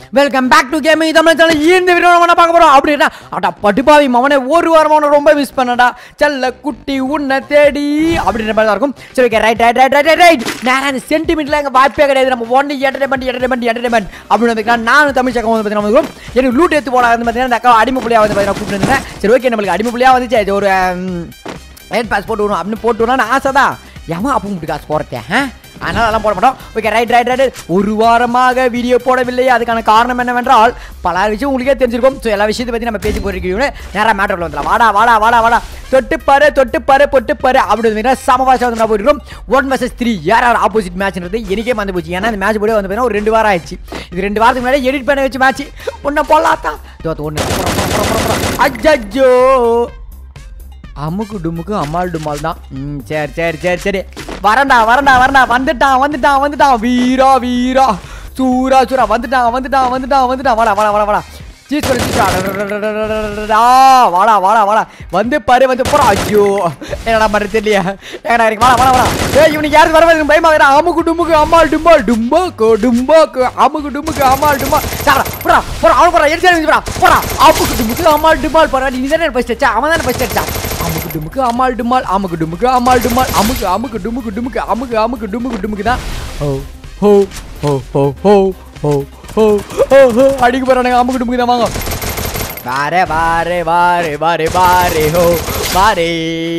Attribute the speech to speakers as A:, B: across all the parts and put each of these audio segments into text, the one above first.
A: Welcome back to gaming Tamil channel இந்த video நம்ம என்ன பார்க்க போறோம் அப்படின்னா அடா பட்டுப்பாவி மவனே ஒரு வாரம் அவனை ரொம்ப மிஸ் பண்ணடா செல்ல குட்டி உன்னை தேடி அப்படின்ற மாதிரி தான் இருக்கும் சரி okay right right right right right நான் அந்த சென்டிமெண்ட்ல எங்க வாய்ப்பே கிடையாது நம்ம ஒன்லி என்டர்டைன்மெண்ட் என்டர்டைன்மெண்ட் என்டர்டைன்மெண்ட் அப்படின்னு வந்து நானும் தமிழ் சக்கம் வந்து பார்த்தீங்கன்னா வந்துருக்கும். எனக்கு லூட் எடுத்து போனா வந்து பார்த்தீங்கன்னா அந்த அக்கா அடிமை புள்ளியா வந்து பார்த்தீங்கன்னா கூப்பிட்டு இருந்தேன் சரி ஓகே நம்மளுக்கு அடிமை புள்ளியா வந்துச்சு அது ஒரு ரைட் பாஸ் போட்டு விடணும் அப்படின்னு போட்டு விடணும்னு ஆசை தான் ஏமா அப்போ முட்டு காசு போகிறதே அதனால அதெல்லாம் போட மாட்டோம் ஓகே ரைட் ரைட் ரைட் ஒரு வாரமாக வீடியோ போடவில்லை அதுக்கான காரணம் என்னவென்றால் பல விஷயம் உங்களுக்கே தெரிஞ்சிருக்கும் ஸோ எல்லா விஷயத்தை பற்றி நம்ம பேசி போயிருக்கீங்க நேராக மேட்டரில் வந்துடலாம் வாடா வாடா வாடா வாடா தொட்டுப்பாரு தொட்டுப்பாரு பொட்டுப்பாரு அப்படின்னு சமவாசம் வந்து நான் போயிருக்கோம் ஒன் வர்சஸ் த்ரீ யார் யார் ஆப்போசிட் மேட்ச்ன்றது எனக்கே வந்து போச்சு ஏன்னா இந்த மேட்ச் போய் வந்து பார்த்தீங்கன்னா ஒரு ரெண்டு வாரம் ஆயிடுச்சு இது ரெண்டு வாரத்துக்கு முன்னாடி எடிட் பண்ண வச்சு மேட்ச் ஒன்றை போடலாத்தான் ஒன்று அஜ்ஜோ அமுக்கு டுமுக்கு அம்மாள் டுமால் தான் ம் சரி சரி சரி சரி வரண்டா வரண்டா வரண்டா வந்துட்டான் வந்துட்டான் வந்துட்டான் வீரா வீரா சூரா சூரா வந்துட்டான் வந்துட்டான் வந்துட்டான் வந்துட்டான் வாடா வாடா வாடா வாடா சீஸ் பண்ணி சீஸ் வாடா வாடா வாடா வந்து பாரு வந்து போறா ஐயோ என்னடா மாதிரி தெரியலையா ஏடா இருக்கு வாடா வாடா வாடா ஏய் இவனுக்கு யாரும் வர மாதிரி பயமா வேற அமுக்கு டுமுக்கு அம்மாள் டும்பால் டும்பாக்கு டும்பாக்கு அமுக்கு டுமுக்கு அம்மாள் டும்பால் சாடா போடா போடா அவன் போடா எடுத்து போடா போடா அமுக்கு டுமுக்கு அம்மாள் டும்பால் போடா நீ தானே ஃபர்ஸ்ட் அடிச்சா அவன் தானே ஃபர்ஸ்ட் அடிச்சா அமுக்கு டுமுக்கு அம்மாள் டுமால் அமுக்கு டுமுக்கு அம்மாள் டுமால் அமுக்கு அமுக்கு டுமுக்கு டுமுக்கு அமுக்கு அமுக்கு டுமுக்கு டுமுக்கு தான் ஹோ ஹோ ஹோ ஹோ ஹோ ஹோ ஹோ ஹோ ஹோ அடிக்க போறானுங்க அமுக்கு டுமுக்கு தான் வாங்க வாரே வாரே வாரே வாரே வாரே ஹோ வாரே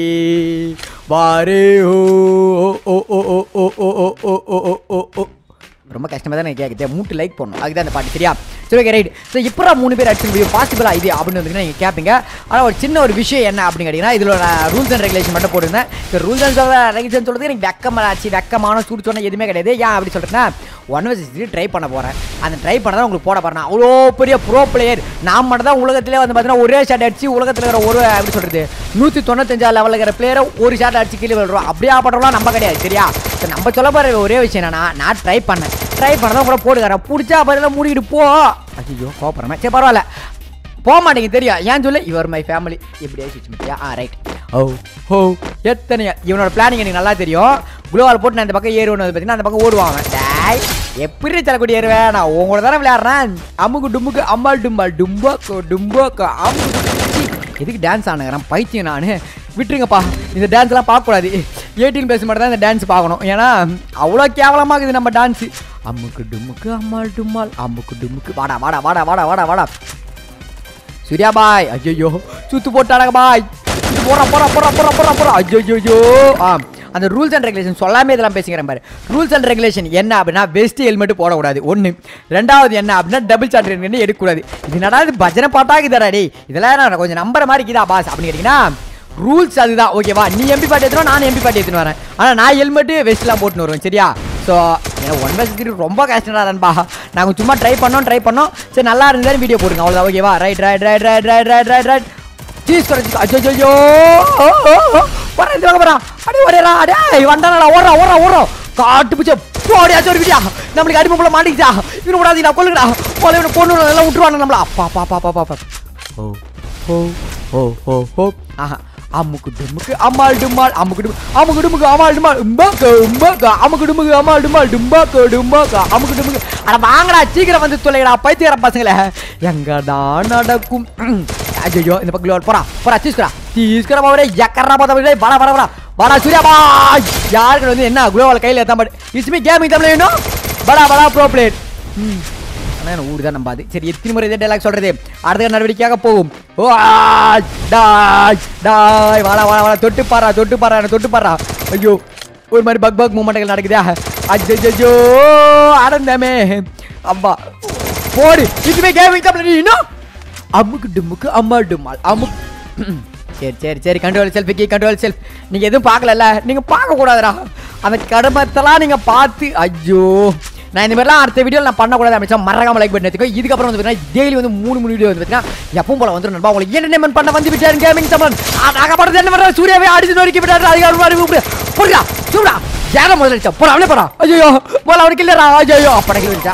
A: வாரே ஹோ ஓ ஓ ஓ ஓ ஓ ஓ ஓ ஓ ஓ ஓ ரொம்ப கஷ்டமாக தான் எனக்கு கேட்குது மூட்டு லைக் பண்ணணும் அதுக்கு தான் அந்த பாட்டு சரியா சரி ஓகே ரைட் ஸோ இப்போ மூணு பேர் அடிச்சு முடியும் பாசிபிளா இது அப்படின்னு வந்து நீங்கள் கேட்பீங்க ஆனால் ஒரு சின்ன ஒரு விஷயம் என்ன அப்படின்னு கேட்டிங்கன்னா இதில் நான் ரூல்ஸ் அண்ட் ரெகுலேஷன் மட்டும் போட்டிருந்தேன் இந்த ரூல்ஸ் அண்ட் ரெகுலேஷன் சொல்கிறது எனக்கு வெக்கமாச்சு வெக்கமான சூடு சொன்ன எதுவுமே கிடையாது ஏன் அப்படி சொல்கிறேன்னா ஒன் வர்சஸ் த்ரீ ட்ரை பண்ண போகிறேன் அந்த ட்ரை பண்ண தான் உங்களுக்கு போட போகிறேன் அவ்வளோ பெரிய ப்ரோ பிளேயர் நான் மட்டும் தான் உலகத்திலே வந்து பார்த்தீங்கன்னா ஒரே ஷாட் அடிச்சு உலகத்தில் இருக்கிற ஒரு எப்படி சொல்கிறது நூற்றி தொண்ணூத்தஞ்சா லெவலில் இருக்கிற பிளேயரை ஒரு ஷாட் அடிச்சு கீழே விழுறோம் அப்படியே பண்ணுறோம்லாம் நம்ம கிடையாது சரியா So, நம்ம சொல்ல போகிற ஒரே விஷயம் என்னன்னா நான் ட்ரை பண்ணேன் ட்ரை பண்ணதான் கூட போட்டுக்கிறேன் பிடிச்சா பதிலாக மூடிக்கிட்டு போ ஐயோ கோபுறமே சரி பரவாயில்ல போக மாட்டேங்குது தெரியும் ஏன் சொல்லு யுவர் மை ஃபேமிலி இப்படியே சுவிச்சு முடியா ஆ ரைட் ஓ ஹோ எத்தனை இவனோட பிளானிங் எனக்கு நல்லா தெரியும் குளோவால் போட்டு நான் இந்த பக்கம் ஏறுவேன் பார்த்தீங்கன்னா அந்த பக்கம் ஓடுவான் அவன். டேய் எப்படி தரக்கூடிய ஏறுவேன் நான் உங்களோட தானே விளையாடுறேன் அமுக்கு டுமுக்கு அம்பாள் டும்பால் டும்போக்கோ டும்போக்கோ அமுக்கு டுமுக்கு. எதுக்கு டான்ஸ் ஆனுங்கிறேன் பைத்தியம் நான் விட்டுருங்கப்பா இந்த டான்ஸ்லாம் பார்க்கக்கூடாது எயிட்டீன் பேச மட்டும் தான் இந்த டான்ஸ் பார்க்கணும் ஏன்னா அவ்வளோ கேவலமாக இருக்குது நம்ம டான்ஸு அம்முக்கு டும்முக்கு அம்மாள் டும்மாள் அம்முக்கு டும்முக்கு வாடா வாடா வாடா வாடா வாடா வாடா சூர்யா பாய் ஐயோ சுத்து போட்டாடங்க பாய் சுத்து போறா போறா போறா போறா போறா போறா ஐயோ ஆ அந்த ரூல்ஸ் அண்ட் ரெகுலேஷன் சொல்லாமே இதெல்லாம் பேசிக்கிறேன் பாரு ரூல்ஸ் அண்ட் ரெகுலேஷன் என்ன அப்படின்னா வெஸ்ட் ஹெல்மெட் போடக்கூடாது ஒன்று ரெண்டாவது என்ன அப்படின்னா டபுள் சார்ட் எடுக்கக்கூடாது இது நடாது பஜனை பாட்டாக்கு தராடி இதெல்லாம் நான் கொஞ்சம் நம்புற மாதிரி இருக்குதா பாஸ் அப்படின்னு கேட்டிங்கன்னா ரூல்ஸ் அதுதான் ஓகேவா நீ எம்பி பாட்டி எடுத்துனோம் நான் எம்பி பாட்டி எடுத்துன்னு வரேன் ஆனால் நான் ஹெல்மெட்டு வெஸ்ட்லாம் போட்டுன்னு வருவேன் சரியா ஸோ எனக்கு ஒன் வயசு திரு ரொம்ப கஷ்டம்டா நண்பா நாங்கள் சும்மா ட்ரை பண்ணோம் ட்ரை பண்ணோம் சரி நல்லா இருந்தாலும் வீடியோ போடுங்க அவ்வளோதான் ஓகேவா right right right right right right right right cheese குறைச்சி அச்சோ ஐயோ போறேன் இந்த பக்கம் போறான் அடி ஓடிடா அடே வந்தானடா ஓடுறா ஓடுறா ஓடுறோம் காட்டு பிடிச்ச போடியாச்சும் ஒரு விடியா நம்மளுக்கு அடிமை போல மாட்டிக்கிச்சா இவனு விடாதீங்களா கொல்லுங்கடா போல இவனை பொண்ணு நல்லா விட்டுருவானு நம்மள அப்பா அப்பா அப்பா அப்பா அப்பா ஓ ஓ ஓ ஓ ஓ ஆஹா அம்முக்கு டுமுக்கு அம்மாள் டும்மாள் அம்முக்கு டும் அம்முக்கு டுமுக்கு அம்மாள் டும்மாள் உம்பாக்கு உம்பாக்கு அம்முக்கு டுமுக்கு அம்மாள் டும்மாள் டும்பாக்கு டும்பாக்கு அம்முக்கு டுமுக்கு அட வாங்கடா சீக்கிரம் வந்து தொலைங்கடா பைத்தியக்கார பசங்களே எங்கடா நடக்கும் ஐயோ இந்த பக்கம் போறா போறா சீஸ்கரா சீஸ்கரா பாவரே எக்கறா பாத்தா வாடா வாடா வாடா வாடா சூர்யா பாய் யாருக்கு வந்து என்ன குளோவால் கையில் ஏற்ற மாட்டேன் இட்ஸ் மீ கேமிங் தமிழ் வேணும் படா படா ப்ரோ பிளேட் ம் ஆனால் ஊர் தான் நம்பாது சரி எத்தனை முறை இதே டைலாக் சொல்றது அடுத்த நடவடிக்கையாக போகும் ஓ ஆய், டாய் டாய் வாடா வாடா வாடா தொட்டு பாரா தொட்டு பாரா என்ன தொட்டு பாரா ஐயோ ஒரு மாதிரி பக் பக் மூமெண்ட்கள் நடக்குதா அஜ்ஜோ அடந்தமே அப்பா போடு இதுமே கேமிங் தான் நீ இன்னும் அம்முக்கு டும்முக்கு அம்மா டும்மாள் அம்முக்கு சரி சரி சரி கண்ட்ரோல் செல்ஃபிக்கு கண்ட்ரோல் செல்ஃப் நீங்கள் எதுவும் பார்க்கலல்ல நீங்கள் பார்க்கக்கூடாதுடா அந்த கடமத்தெல்லாம் நீங்கள் பார்த்து ஐயோ நான் இந்த மாதிரிலாம் அடுத்த வீடியோ நான் பண்ணக்கூடாது அமைச்சா மறக்காம லைக் பண்ணி வச்சுக்கோ இதுக்கப்புறம் வந்து பார்த்தீங்கன்னா டெய்லி வந்து மூணு மூணு வீடியோ வந்து பார்த்தீங்கன்னா எப்பவும் போல வந்துடும் நண்பா உங்களுக்கு என்டர்டைன்மெண்ட் பண்ண வந்து விட்டாரு கேமிங் தமிழ் நாகப்படத்து என்ன பண்ணுற சூர்யாவே அடிச்சு நோக்கி விட்டாரு அதிகாரம் புரியா சூடா யாரை முதல்ல அடிச்சா போடா அவனே போடா ஐயோ போல அவனுக்கு இல்லைடா ஐயோ அப்படா கிலோ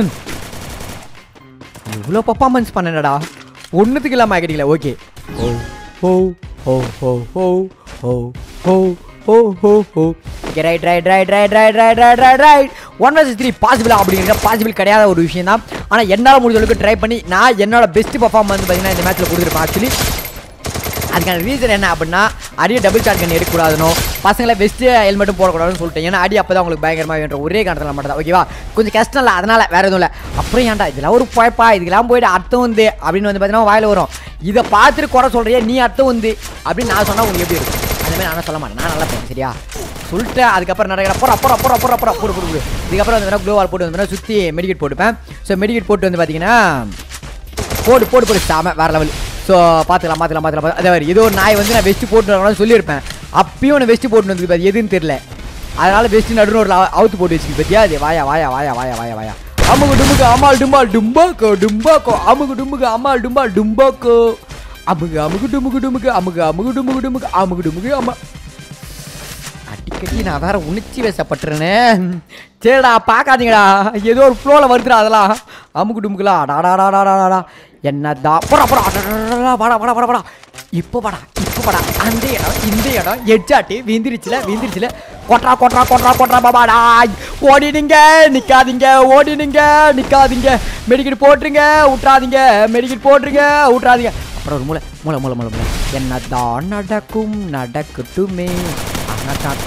A: இவ்வளோ பர்ஃபார்மன்ஸ் பண்ணனடா ஒன்றுத்துக்கு இல்லாமல் ஆகிட்டீங்களா ஓகே ஓ ஹோ ஹோ ஹோ ஹோ ஹோ ஹோ ஹோ ஹோ ஹோ okay right right right right right right right right right one versus three பாசிபிளா அப்படிங்கிற பாசிபிள் கிடையாத ஒரு விஷயம் தான் ஆனால் என்னால் முடிஞ்ச அளவுக்கு ட்ரை பண்ணி நான் என்னோட பெஸ்ட் பர்ஃபார்ம் வந்து பார்த்தீங்கன்னா இந்த மேட்ச்சில் கொடுத்துருப்பேன் ஆக்சுவலி அதுக்கான ரீசன் என்ன அப்படின்னா அடியை டபுள் ஷாட் கன் எடுக்கக்கூடாதுனோ பசங்களை வெஸ்ட்டு ஹெல்மெட்டும் போடக்கூடாதுன்னு சொல்லிட்டேன் ஏன்னா அடி அப்போ தான் உங்களுக்கு பயங்கரமாக வேண்ட ஒரே காரணத்தில் மட்டும் தான் ஓகேவா கொஞ்சம் கஷ்டம் இல்லை அதனால் வேறு எதுவும் இல்லை அப்புறம் ஏன்டா இதெல்லாம் ஒரு குழப்பா இதுக்கெல்லாம் போயிட்டு அர்த்தம் வந்து அப்படின்னு வந்து பார்த்தீங்கன்னா வாயில் வரும் இதை பார்த்துட்டு குறை சொல்கிறியே நீ அர்த்தம் வந்து அப்படின்னு நான் சொன்னால் உங்களுக்கு எப்படி இருக்கும் அந்த மாதிரி நான் சொல்ல மாட்டேன் நான் நல்லா போவேன் சரியா சொல்லிட்டேன் அதுக்கப்புறம் நிறைய போகிறா போகிறா போகிறா போகிறா போகிறா போடு போடு போடு இதுக்கப்புறம் வந்து க்ளோவால் போட்டு வந்து சுற்றி மெடிக்கெட் போட்டுப்பேன் ஸோ மெடிக்கெட் போட்டு வந்து பார்த்தீங்கன்னா போடு போடு போடு சாம வேற லெவல் ஸோ பார்த்துக்கலாம் பார்த்துக்கலாம் பார்த்துக்கலாம் அதே மாதிரி ஏதோ ஒரு நாய் வந்து நான் வெஸ்ட் போட்டு வரணும்னு சொல்லியிருப்பேன் அப்பயும் நான் வெஸ்ட் போட்டு வந்து அது எதுன்னு தெரியல அதனால வெஸ்ட் நடுவில் ஒரு அவுத்து போட்டு வச்சுக்கு பத்தியா அது வாயா வாயா வாயா வாயா வாயா வாயா அமுகு டுமுக்கு அம்மாள் டும்பால் டும்பாக்கோ டும்பாக்கோ அமுகு டுமுக்கு அம்மாள் டும்பால் டும்பாக்கோ அமுகு அமுகு டுமுக்கு டுமுக்கு அமுகு அமுகு டுமுக்கு டுமுக்கு அமுகு டுமுக்கு அம்மா அடிக்கடி நான் வேற உணர்ச்சி வசப்பட்டுறேனே சரிடா பார்க்காதீங்கடா ஏதோ ஒரு ஃப்ளோவில் வருதுடா அதெல்லாம் அமுக்கு டுமுக்குலாம் டாடாடாடாடாடா என்னதா போடா போடா அடடடடடா, வாடா வாடா வாடா வாடா இப்போ வாடா இப்போ வாடா அந்த இடம் இந்த இடம் எட்ஜாட்டி வீந்திருச்சுல வீந்திருச்சுல கொட்ரா கொட்ரா கொட்ரா கொட்ரா பாபாடா ஓடிடுங்க நிக்காதீங்க ஓடிடுங்க நிக்காதீங்க மெடிக்கெட் போட்டுருங்க விட்றாதீங்க மெடிக்கெட் போட்டுருங்க விட்றாதீங்க அப்புறம் ஒரு மூளை மூளை மூளை மூளை மூளை என்னதான் நடக்கும் நடக்கட்டுமே ஆனால்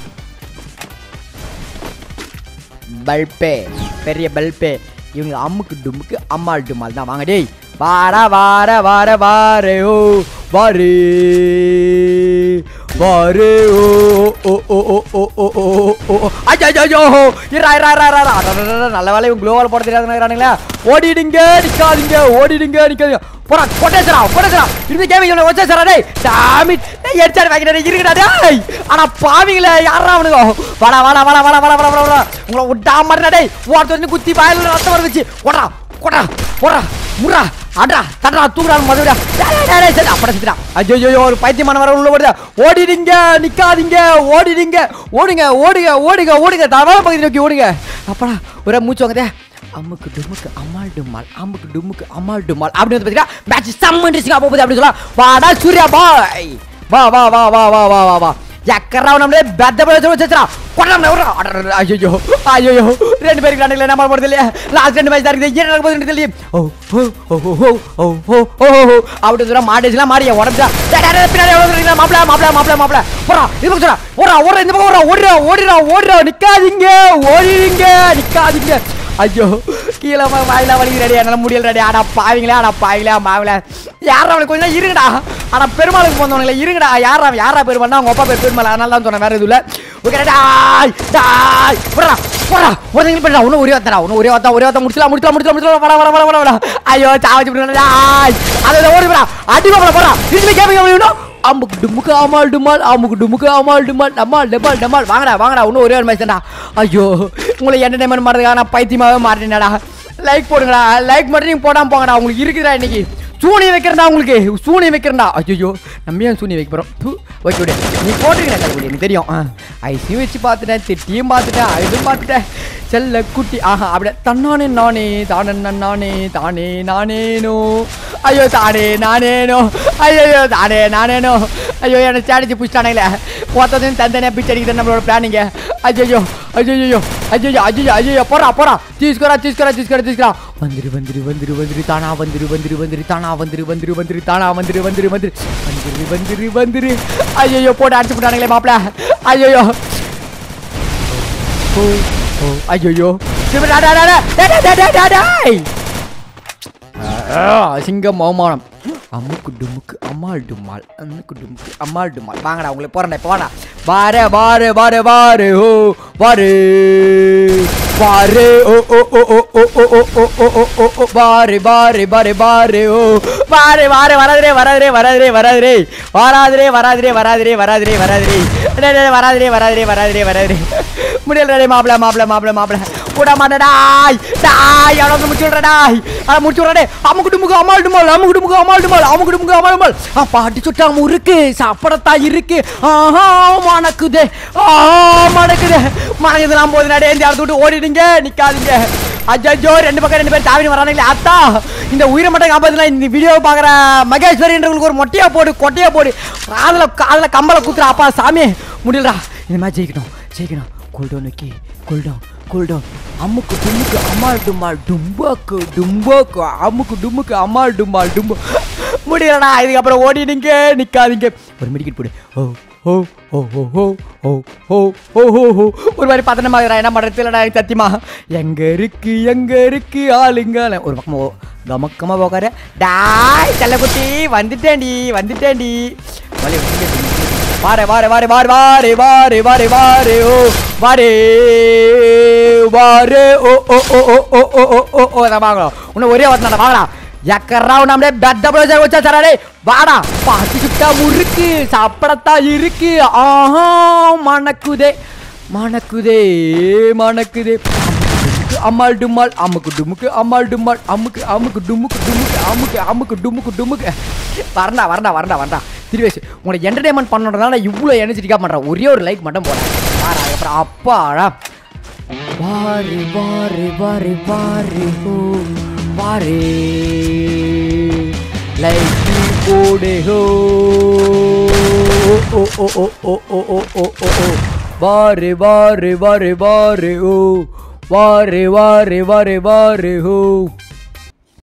A: பல்பே பெரிய பல்பே இவங்க அம்முக்கு டும்முக்கு அம்மாள் டும்மால் தான் வாங்க டேய் வார வார வார வாரே ஓ வாரே வாரே ஓ ஓ ஓ ஓ ஓ ஓ ஓ ஓ ஓ ஐயோ ஐயோ இரா இரா இரா இரா இரா. அடடடட, நல்ல வேலை இவங்க குளோவால் போட தெரியாதுங்கிறானுங்களா ஓடிடுங்க நிக்காதீங்க ஓடிடுங்க நிக்காதீங்க போடா கொட்டேசரா கொட்டேசரா இந்த கேமிங் இவனை வச்சேசரா டேய் சாமி டேய் எச்சார் வைக்கிறேன் இருக்குடா டேய் ஆனா பாவிங்களே யாரா அவனுங்க வாடா வாடா வாடா வாடா வாடா வாடா வாடா உங்களை விட்டா மாட்டா டேய் ஒருத்தர் குத்தி வாயில ரத்தம் வருதுச்சு ஓடா கொடா போடா முறா அடா தடா தூக்குறா மதுடா அப்பட சித்தா ஐயோ ஐயோ ஒரு பைத்தியமான வர உள்ள ஓடுதா ஓடிடுங்க நிக்காதீங்க ஓடிடுங்க ஓடுங்க ஓடுங்க ஓடுங்க ஓடுங்க தவற பகுதி நோக்கி ஓடுங்க அப்படா ஒரே மூச்சு வாங்குதே அம்முக்கு டுமுக்கு அம்மாள் டும்மாள் அம்முக்கு டுமுக்கு அம்மாள் டும்மாள் அப்படின்னு வந்து பார்த்தீங்கன்னா மேட்ச் செம்ம இன்ட்ரெஸ்டிங்காக போகுது அப்படின்னு சொல்லலாம் வாடா சூர்யா பாய் வா வா வா வா வா வா வா வா எக்கறா நம்மளே பெத்த பழத்தை வச்சுறா கொண்டாம் ஐயோ ஐயோ ரெண்டு பேருக்கு ரெண்டு என்ன போறது இல்லையா லாஸ்ட் ரெண்டு மேட்ச் தான் இருக்குது என்ன நடக்க போகுது தெரியல ஓ ஓ ஓ ஓ ஓ ஓ ஓ ஓ அப்படி சொல்ல மாட்டேஜ்லாம் மாறிய உடம்பா பின்னாடி எவ்வளோ இருக்கீங்க மாப்பிள மாப்பிள மாப்பிள மாப்பிள போறா இது பக்கம் சொல்றா ஓடா ஓடுற இந்த பக்கம் ஓடுறா ஓடுறா ஓடுறா ஓடுறா நிக்காதீங்க ஓடிடுங்க நிக்காதீங்க ஐயோ கீழே போய் வாயில வலிக்கிறடி என்னால் முடியலடி ஆடா பாவீங்களே ஆடா பாவீங்களே மாவில யாரா அவனுக்கு கொஞ்சம் இருங்கடா ஆனா பெருமாளுக்கு போந்தவங்களே இருங்கடா யாரா யாரா பெருமாள் அவங்க அப்பா பேர் பெருமாள் அதனால தான் சொன்னேன் வேற எதுவும் இல்லை ஓகே டாய் டாய் போடா போடா ஒருத்தங்க பண்ணா ஒன்றும் ஒரே வார்த்தா ஒன்றும் ஒரே வார்த்தா ஒரே வார்த்தா முடிச்சலாம் முடிச்சலாம் முடிச்சலாம் முடிச்சலாம் வட வட வட வட வட ஐயோ சாவச்சு விடுறா டாய் அதை ஓடி போடா அடி போடா போடா இதுல கேப்பீங்க அம்முக்கு டுமுக்கு அமால் டுமால் அம்முக்கு டுமுக்கு அமால் டுமால் டமால் டமால் டமால் வாங்கடா வாங்கடா இன்னும் ஒரே ஒரு மேட்ச் தான்டா ஐயோ உங்களை என்டர்டைன்மெண்ட் பண்ணுறதுக்காக நான் பைத்தியமாகவே மாட்டேனடா லைக் போடுங்கடா லைக் மட்டும் நீங்கள் போடாமல் போங்கடா உங்களுக்கு இருக்குதா இன்னைக்கு சூனியம் வைக்கிறதா உங்களுக்கு சூனியம் வைக்கிறதா ஐயோ நம்ம ஏன் சூனியம் வைக்க போகிறோம் ஓகே விடு நீ போட்டுருக்கேன் கடவுளே எனக்கு தெரியும் ஆ ஐசியும் வச்சு பார்த்துட்டேன் திட்டியும் பார்த்துட்டேன் இதுவும் பார்த்துட்டேன் செல்ல குட்டி ஆஹா அப்படியே தன்னானே நானே தானே நானே தானே நானேனோ ஐயோ தானே நானேனோ ஐயோ தானே நானேனோ ஐயோ எனக்கு ஸ்ட்ராட்டஜி பிடிச்சிட்டானுங்களே ஒருத்ததையும் தந்தனையாக பிச்சை அடிக்கிறது நம்மளோட பிளானிங்க ஐயோ ஐயோ ஐயோ ஐயோ ஐயோ ஐயோ போறா போறா தீஸ்கரா தீஸ்கரா தீஸ்கரா தீஸ்கரா வந்துரு வந்துரு வந்துரு வந்துரு தானா வந்துரு வந்துரு வந்துரு தானா வந்துரு வந்துரு வந்துரு தானா வந்துரு வந்துரு வந்துரு வந்துரு வந்துரு வந்துரு ஐயோ போட்டு அடிச்சு விட்டானுங்களே மாப்பிள ஐயோ ஓ ஓ ஐயோ சிங்கம் அவமானம் அம்முக்கு டுமுக்கு அம்மாள் டும்மாள் அம்முக்கு டுமுக்கு அம்மாள் டும்மாள் வாங்கடா உங்களுக்கு போறேன்டா இப்போ வாடா வாரே வாரே வாரே வாரே ஓ வாரே வாரே ஓ ஓ ஓ ஓ ஓ ஓ ஓ ஓ ஓ ஓ ஓ ஓ வாரே வாரே வாரே வாரே ஓ வாரே வாரே வராதரே வராதரே வராதரே வராதரே வராதரே வராதரே வராதரே வராதரே வராதரே டேய், டேய், வராதரே வராதரே வராதரே வராதரே முடியல டேய் மாப்பிள மாப்பிள மாப்பிள மாப்பிள கூட மாட்டடாய் டாய் அவன முடிச்சு விடுறடாய் அட முடிச்சு விடுறடே அமுக்கு டுமுக்கு அமால் டுமால் அமுக்கு டுமுக்கு அமால் டுமால் அமுக்கு டுமுக்கு அமால் டுமால் அப்பா அடி சுட்டா முறுக்கு சாப்பிடத்தா இருக்கு ஆஹா மணக்குதே ஆஹா மணக்குதே மணக்குதெல்லாம் போது நடே இந்த இடத்த விட்டு ஓடிடுங்க நிக்காதீங்க அஜ்ஜோ ரெண்டு பக்கம் ரெண்டு பேர் தாவினு வரானுங்களே அத்தா இந்த உயிரை மட்டும் காப்பாத்துல இந்த வீடியோ பார்க்குற மகேஸ்வரின்றவங்களுக்கு ஒரு மொட்டையா போடு கொட்டையா போடு காதுல காதுல கம்பல குத்துற அப்பா சாமி முடியலடா இந்த மாதிரி ஜெயிக்கணும் ஜெயிக்கணும் கோல்டவுன் வைக்கி கோல்டவுன் கூல் டவுன் அம்முக்கு டும்முக்கு அம்மாள் டும்மாள் டும்பாக்கு டும்பாக்கு அம்முக்கு டும்முக்கு அம்மாள் டும்மாள் டும்பு முடியலடா இதுக்கப்புறம் ஓடிடுங்க நிக்காதீங்க ஒரு மெடிக்கெட் போடு ஓ ஓ ஓ ஓ ஓ ஓ ஓ ஓ ஓ ஓ ஒரு மாதிரி பதனமாகறா என்ன பண்ணுறது இல்லைடா எனக்கு சத்தியமா எங்க இருக்கு எங்க இருக்கு ஆளுங்க ஒரு பக்கம் ஓ கமக்கமா போகாரு டாய் செல்லக்குட்டி வந்துட்டேன்டி வந்துட்டேன்டி வலி வாரே வாரே வாரே வாரே வாரே வாரே வாரே வாரே ஓ வாரே வாரே ஓ ஓ ஓ ஓ ஓ ஓ ஓ ஓ ஓ நான் வாங்கலாம் இன்னும் ஒரே வார்த்தை வாங்கலாம் எக்கறா நம்மளே பெத்த ப்ரோஜர் வச்சா சராடே வாடா பாத்து சுட்டா முறுக்கு சாப்பிடத்தான் இருக்கு ஆஹா மணக்குதே மணக்குதே மணக்குதே அம்மாள் டும்மாள் அம்முக்கு டுமுக்கு அம்மாள் டும்மாள் அம்முக்கு அம்முக்கு டுமுக்கு டுமுக்கு அம்முக்கு அம்முக்கு டுமுக்கு டுமுக்கு வரண்டா வரண்டா வரண்டா வரண்டா திருவேஷ் உங்களை என்டர்டைன்மெண்ட் பண்ணணுன்றதுனால இவ்வளோ எனர்ஜெட்டிக்காக பண்ணுறேன் ஒரே ஒரு லைக் மட்டும் போடுறேன் வாரா அப்புறம் அப்பாடா வாரி வாரி வாரி வாரி ஹோ வாரி லைக் போடு ஹோ ஓ ஓ ஓ ஓ ஓ ஓ ஓ ஓ ஓ வாரி வாரி வாரி வாரி ஓ வாரி வாரி வாரி வாரி ஹோ